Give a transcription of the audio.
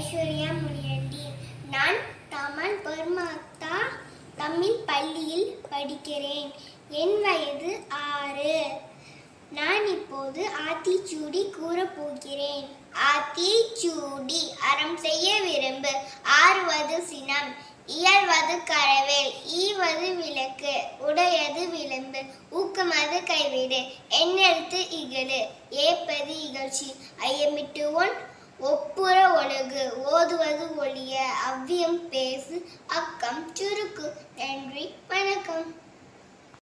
ஐஸ்வர்யா முனியண்டி நான் தமன் பெருமாத்தா தமிழ் பள்ளியில் படிக்கிறேன் என் வயது ஆறு நான் இப்போது ஆத்திச்சூடி கூறப் போகிறேன் ஆத்திச்சூடி அறம் செய்ய விரும்பு ஆறுவது சினம் இயல்வது கரவேல் ஈவது விளக்கு உடையது விளம்பு ஊக்கமது கைவிடு எண்ணெழுத்து இகழு ஏப்பது இகழ்ச்சி ஐயமிட்டு ஒன் ஒப்புற ஒழுகு ஓதுவது ஒழிய அவ்வியம் பேசு அக்கம் சுருக்கு நன்றி வணக்கம்